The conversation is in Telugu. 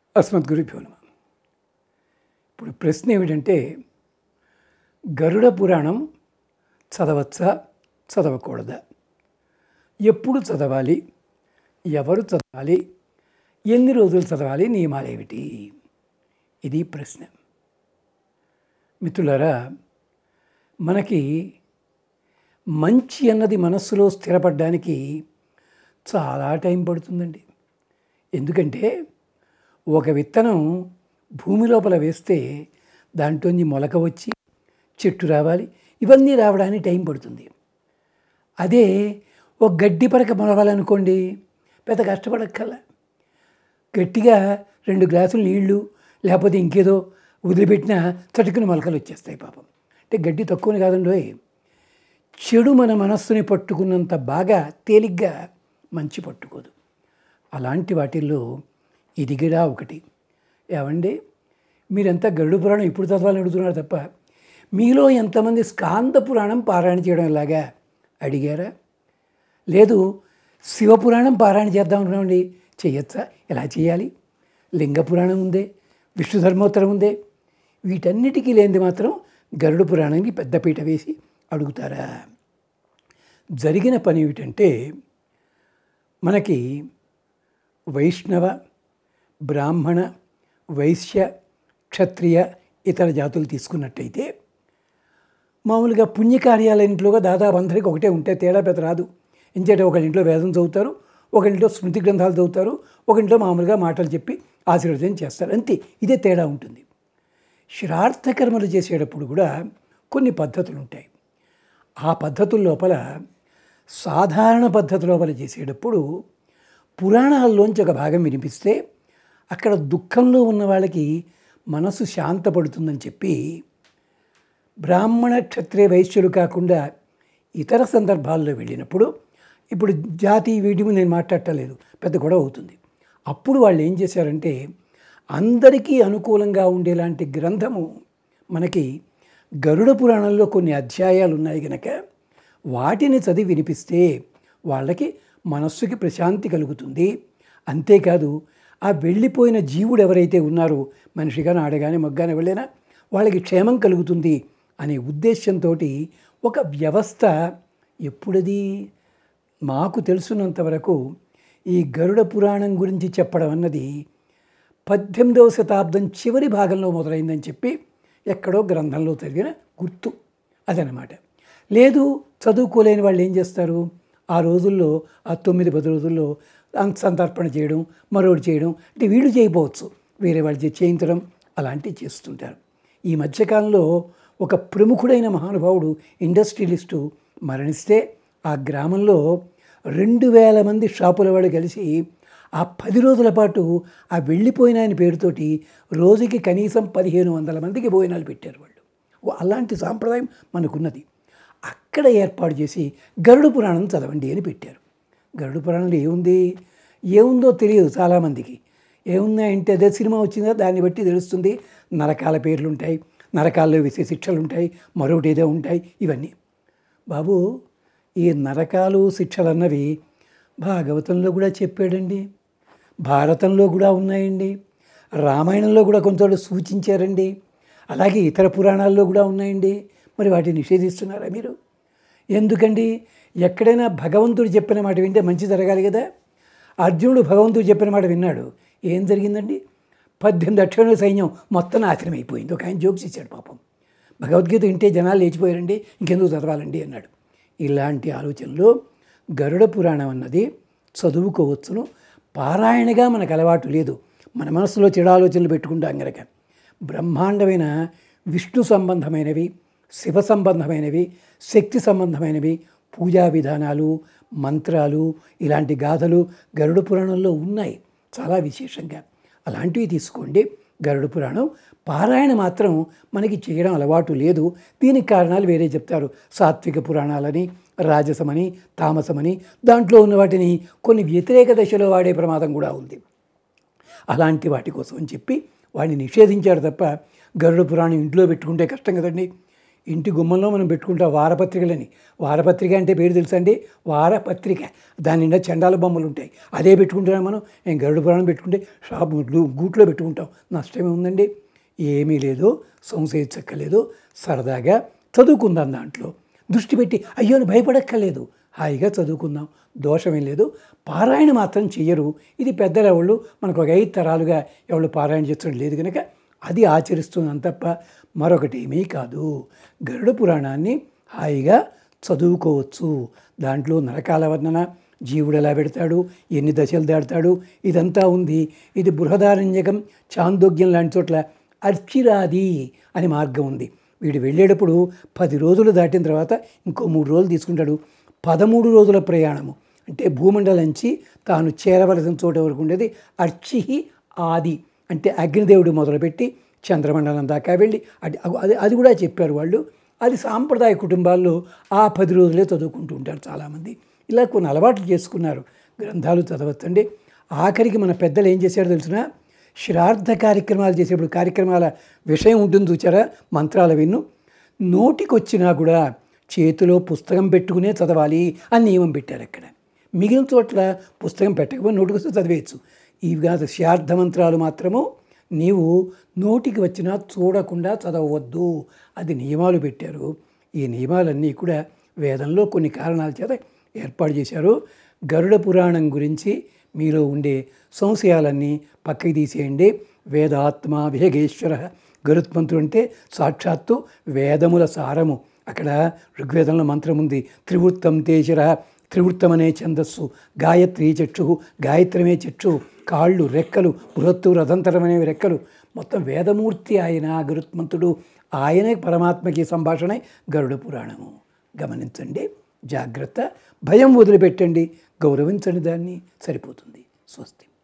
అస్మద్గురుభ్యో నమ ఇప్పుడు ప్రశ్న ఏమిటంటే గరుడ పురాణం చదవచ్చా చదవకూడదా ఎప్పుడు చదవాలి ఎవరు చదవాలి ఎన్ని రోజులు చదవాలి నియమాలు ఏమిటి ఇది ప్రశ్న మిత్రులారా మనకి మంచి అన్నది మనస్సులో స్థిరపడడానికి చాలా టైం పడుతుందండి ఎందుకంటే ఒక విత్తనం భూమి లోపల వేస్తే దాంట్లోంచి మొలక వచ్చి చెట్టు రావాలి ఇవన్నీ రావడానికి టైం పడుతుంది అదే ఒక గడ్డి పరక మొలవాలనుకోండి పెద్ద కష్టపడక్కల్లా గట్టిగా రెండు గ్లాసులు నీళ్లు లేకపోతే ఇంకేదో వదిలిపెట్టినా చటుకుని మొలకలు వచ్చేస్తాయి పాపం అంటే గడ్డి తక్కువని కాదండి చెడు మన మనస్సుని పట్టుకున్నంత బాగా తేలిగ్గా మంచి పట్టుకోదు అలాంటి వాటిల్లో ఇది కూడా ఒకటి ఏమండి మీరంతా గరుడు పురాణం ఇప్పుడు చదవాలని అడుగుతున్నారు తప్ప మీలో ఎంతమంది స్కాంద పురాణం పారాయణ చేయడం ఇలాగా అడిగారా లేదు శివపురాణం పారాయణ చేద్దాం అనుకున్నామండి చేయొచ్చా ఎలా చేయాలి లింగ పురాణం ఉందే విష్ణు ధర్మోత్తరం ఉందే వీటన్నిటికీ లేనిది మాత్రం గరుడు పురాణానికి పెద్దపీట వేసి అడుగుతారా జరిగిన పని ఏమిటంటే మనకి వైష్ణవ బ్రాహ్మణ వైశ్య క్షత్రియ ఇతర జాతులు తీసుకున్నట్టయితే మామూలుగా పుణ్యకార్యాలన్నింటిలోగా దాదాపు అందరికీ ఒకటే ఉంటే తేడా పెద్ద రాదు ఎంచేట ఒకరింట్లో వేదం చదువుతారు ఒకరింట్లో స్మృతి గ్రంథాలు చదువుతారు ఒకరింట్లో మామూలుగా మాటలు చెప్పి ఆశీర్వదం చేస్తారు అంతే ఇదే తేడా ఉంటుంది శ్రార్థ కర్మలు చేసేటప్పుడు కూడా కొన్ని పద్ధతులు ఉంటాయి ఆ పద్ధతుల లోపల సాధారణ పద్ధతి లోపల చేసేటప్పుడు పురాణాల్లోంచి ఒక భాగం వినిపిస్తే అక్కడ దుఃఖంలో ఉన్న వాళ్ళకి మనసు శాంతపడుతుందని చెప్పి బ్రాహ్మణ క్షత్రియ వైశ్యులు కాకుండా ఇతర సందర్భాల్లో వెళ్ళినప్పుడు ఇప్పుడు జాతి వీటి మీద నేను మాట్లాడటలేదు పెద్ద గొడవ అవుతుంది అప్పుడు వాళ్ళు ఏం చేశారంటే అందరికీ అనుకూలంగా ఉండేలాంటి గ్రంథము మనకి గరుడ పురాణంలో కొన్ని అధ్యాయాలు ఉన్నాయి కనుక వాటిని చదివి వినిపిస్తే వాళ్ళకి మనస్సుకి ప్రశాంతి కలుగుతుంది అంతేకాదు ఆ వెళ్ళిపోయిన జీవుడు ఎవరైతే ఉన్నారో మనిషిగానే ఆడగానే మగ్గానే వెళ్ళినా వాళ్ళకి క్షేమం కలుగుతుంది అనే ఉద్దేశంతో ఒక వ్యవస్థ ఎప్పుడది మాకు తెలుసున్నంత వరకు ఈ గరుడ పురాణం గురించి చెప్పడం అన్నది పద్దెనిమిదవ శతాబ్దం చివరి భాగంలో మొదలైందని చెప్పి ఎక్కడో గ్రంథంలో చదివిన గుర్తు అదనమాట లేదు చదువుకోలేని వాళ్ళు ఏం చేస్తారు ఆ రోజుల్లో ఆ తొమ్మిది పది రోజుల్లో సంతర్పణ చేయడం మరొకటి చేయడం అంటే వీళ్ళు చేయకపోవచ్చు వేరే వాళ్ళు చే- చేయించడం అలాంటివి చేస్తుంటారు ఈ మధ్యకాలంలో ఒక ప్రముఖుడైన మహానుభావుడు ఇండస్ట్రియలిస్టు మరణిస్తే ఆ గ్రామంలో రెండు వేల మంది షాపుల వాళ్ళు కలిసి ఆ పది రోజుల పాటు ఆ వెళ్ళిపోయిన ఆయన పేరుతోటి రోజుకి కనీసం పదిహేను వందల మందికి భోజనాలు పెట్టారు వాళ్ళు ఓ అలాంటి సాంప్రదాయం మనకున్నది అక్కడ ఏర్పాటు చేసి గరుడ పురాణం చదవండి అని పెట్టారు గరుడ పురాణంలో ఏముంది ఏముందో తెలియదు చాలామందికి ఏముంది అంటే అదే సినిమా వచ్చిందో దాన్ని బట్టి తెలుస్తుంది నరకాల పేర్లు ఉంటాయి నరకాల్లో వేసే శిక్షలు ఉంటాయి మరొకటి ఏదో ఉంటాయి ఇవన్నీ బాబు ఈ నరకాలు శిక్షలు అన్నవి భాగవతంలో కూడా చెప్పాడండి భారతంలో కూడా ఉన్నాయండి రామాయణంలో కూడా కొంత సూచించారండి అలాగే ఇతర పురాణాల్లో కూడా ఉన్నాయండి మరి వాటిని నిషేధిస్తున్నారా మీరు ఎందుకండి ఎక్కడైనా భగవంతుడు చెప్పిన మాట వింటే మంచి జరగాలి కదా అర్జునుడు భగవంతుడు చెప్పిన మాట విన్నాడు ఏం జరిగిందండి పద్దెనిమిది అక్షరాల సైన్యం మొత్తం నాశనం అయిపోయింది ఒక ఆయన జోక్స్ ఇచ్చాడు పాపం భగవద్గీత వింటే జనాలు లేచిపోయారండి ఇంకెందుకు చదవాలండి అన్నాడు ఇలాంటి ఆలోచనలో గరుడ పురాణం అన్నది చదువుకోవచ్చును పారాయణగా మనకు అలవాటు లేదు మన మనసులో చెడు ఆలోచనలు పెట్టుకుంటాం గనక బ్రహ్మాండమైన విష్ణు సంబంధమైనవి శివ సంబంధమైనవి శక్తి సంబంధమైనవి పూజా విధానాలు మంత్రాలు ఇలాంటి గాథలు గరుడ పురాణంలో ఉన్నాయి చాలా విశేషంగా అలాంటివి తీసుకోండి గరుడ పురాణం పారాయణ మాత్రం మనకి చేయడం అలవాటు లేదు దీనికి కారణాలు వేరే చెప్తారు సాత్విక పురాణాలని రాజసమని తామసమని దాంట్లో ఉన్న వాటిని కొన్ని వ్యతిరేక దశలో వాడే ప్రమాదం కూడా ఉంది అలాంటి వాటి కోసం అని చెప్పి వాడిని నిషేధించాడు తప్ప గరుడ పురాణం ఇంట్లో పెట్టుకుంటే కష్టం కదండి ఇంటి గుమ్మంలో మనం పెట్టుకుంటాం వారపత్రికలని వారపత్రిక అంటే పేరు తెలుసా అండి వారపత్రిక దాని నిండా చండాల బొమ్మలు ఉంటాయి అదే పెట్టుకుంటున్నాం మనం ఏం గరుడ పురాణం పెట్టుకుంటే షాప్ గూట్లో పెట్టుకుంటాం నష్టమే ఉందండి ఏమీ లేదు సంశయించక్కర్లేదు సరదాగా చదువుకుందాం దాంట్లో దృష్టి పెట్టి అయ్యో అని భయపడక్కర్లేదు హాయిగా చదువుకుందాం దోషమేం లేదు పారాయణ మాత్రం చెయ్యరు ఇది పెద్దల ఎవళ్ళు మనకు ఒక ఐదు తరాలుగా ఎవళ్ళు పారాయణ చేస్తడం లేదు కనుక అది ఆచరిస్తున్నాం తప్ప మరొకటి ఏమీ కాదు గరుడ పురాణాన్ని హాయిగా చదువుకోవచ్చు దాంట్లో నరకాల వర్ణన జీవుడు ఎలా పెడతాడు ఎన్ని దశలు దాడతాడు ఇదంతా ఉంది ఇది బృహదారణ్యకం చాందోగ్యం లాంటి చోట్ల అర్చిరాది అని మార్గం ఉంది వీడు వెళ్ళేటప్పుడు పది రోజులు దాటిన తర్వాత ఇంకో మూడు రోజులు తీసుకుంటాడు పదమూడు రోజుల ప్రయాణము అంటే భూమండలం నుంచి తాను చేరవలసిన చోట వరకు ఉండేది అర్చిహి ఆది అంటే అగ్నిదేవుడు మొదలుపెట్టి చంద్రమండలం దాకా వెళ్ళి అది అది అది కూడా చెప్పారు వాళ్ళు అది సాంప్రదాయ కుటుంబాల్లో ఆ పది రోజులే చదువుకుంటూ ఉంటారు చాలామంది ఇలా కొన్ని అలవాట్లు చేసుకున్నారు గ్రంథాలు చదవచ్చండి ఆఖరికి మన పెద్దలు ఏం చేశారో తెలిసిన శ్రాద్ధ కార్యక్రమాలు చేసేప్పుడు కార్యక్రమాల విషయం ఉంటుంది చూచారా మంత్రాల విన్ను నోటికొచ్చినా కూడా చేతిలో పుస్తకం పెట్టుకునే చదవాలి అని నియమం పెట్టారు అక్కడ మిగిలిన చోట్ల పుస్తకం పెట్టకపోతే నోటికొస్తే చదివేయచ్చు ఇవి కాదు శ్రాద్ధ మంత్రాలు మాత్రము నీవు నోటికి వచ్చినా చూడకుండా చదవవద్దు అది నియమాలు పెట్టారు ఈ నియమాలన్నీ కూడా వేదంలో కొన్ని కారణాల చేత ఏర్పాటు చేశారు గరుడ పురాణం గురించి మీలో ఉండే సంశయాలన్నీ పక్కకి తీసేయండి వేదాత్మ వేగేశ్వర గరుత్మంతుడు అంటే సాక్షాత్తు వేదముల సారము అక్కడ ఋగ్వేదంలో మంత్రం ఉంది త్రివృత్తం తేజర త్రివృత్తం అనే ఛందస్సు గాయత్రి చెట్టు గాయత్రమే చెట్టు కాళ్ళు రెక్కలు బృహత్తు రథంతరం అనేవి రెక్కలు మొత్తం వేదమూర్తి ఆయన గరుత్మంతుడు ఆయనే పరమాత్మకి సంభాషణ గరుడ పురాణము గమనించండి జాగ్రత్త భయం వదిలిపెట్టండి గౌరవించండి దాన్ని సరిపోతుంది స్వస్తి